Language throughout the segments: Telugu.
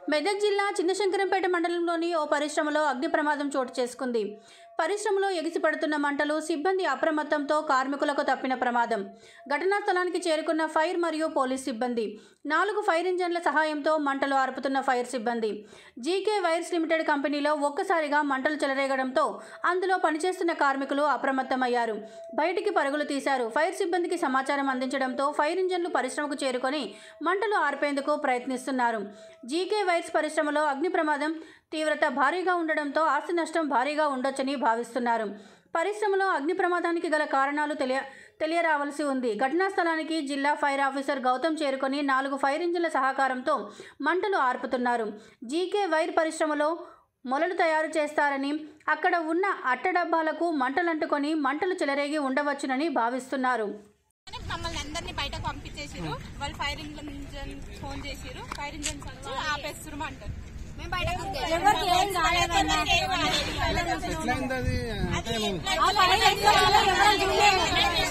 మెదక్ జిల్లా చిన్నశంకరంపేట మండలంలోని ఓ పరిశ్రమలో అగ్ని ప్రమాదం చోటు చేసుకుంది పరిశ్రమలో ఎగిసిపడుతున్న మంటలు సిబ్బంది అప్రమత్తంతో కార్మికులకు తప్పిన ప్రమాదం ఘటనా స్థలానికి చేరుకున్న ఫైర్ మరియు పోలీస్ సిబ్బంది నాలుగు ఫైర్ ఇంజన్ల సహాయంతో మంటలు ఆర్పుతున్న ఫైర్ సిబ్బంది జీకే వైర్స్ లిమిటెడ్ కంపెనీలో ఒక్కసారిగా మంటలు చెలరేగడంతో అందులో పనిచేస్తున్న కార్మికులు అప్రమత్తమయ్యారు బయటికి పరుగులు తీశారు ఫైర్ సిబ్బందికి సమాచారం అందించడంతో ఫైర్ ఇంజన్లు పరిశ్రమకు చేరుకొని మంటలు ఆర్పేందుకు ప్రయత్నిస్తున్నారు జీకే వైర్స్ పరిశ్రమలో అగ్ని ప్రమాదం తీవ్రత భారీగా ఉండడంతో ఆస్తి నష్టం భారీగా ఉండొచ్చని భావిస్తున్నారు పరిశ్రమలో అగ్ని ప్రమాదానికి గల కారణాలు తెలియ తెలియరావాల్సి ఉంది ఘటనా స్థలానికి జిల్లా ఫైర్ ఆఫీసర్ గౌతమ్ చేరుకొని నాలుగు ఫైర్ ఇంజిన్ల సహకారంతో మంటలు ఆర్పుతున్నారు జీకే వైర్ పరిశ్రమలో మొలలు తయారు చేస్తారని అక్కడ ఉన్న అట్ట డబ్బాలకు మంటలంటుకొని మంటలు చెలరేగి ఉండవచ్చునని భావిస్తున్నారు అని మమ్మల్ని అందరినీ బయటకు పంపించేసిరు వాళ్ళు ఫైర్ ఇంజన్ ఫోన్ చేసిరు ఫైర్ ఇంజన్ వచ్చి ఆపేస్తురు అంటారు మేము బయటకు ఎవరికి ఏం కాలేదన్నా. ఎట్లయింది అది అంటే ఆ ఫైర్ ఎట్లా వచ్చిందో ఎవరం చూడలేము.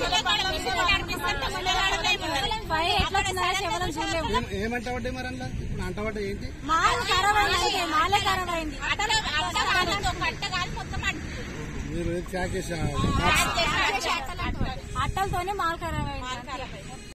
ఫైర్ ఎట్లా వచ్చిందో ఎవరం చూడలేము. ఏం- ఏమంటావట్టే మరి అందులో ఇప్పుడు అంటావట్టే ఏంటి మాల్ ఖరాబ్ అయింది మాలే ఖరాబ్ అయింది మొత్తం అడుగుతుంది మీరు ప్యాక్ చేసా అట్టలతోనే మాల్ ఖరాబ్ అయింది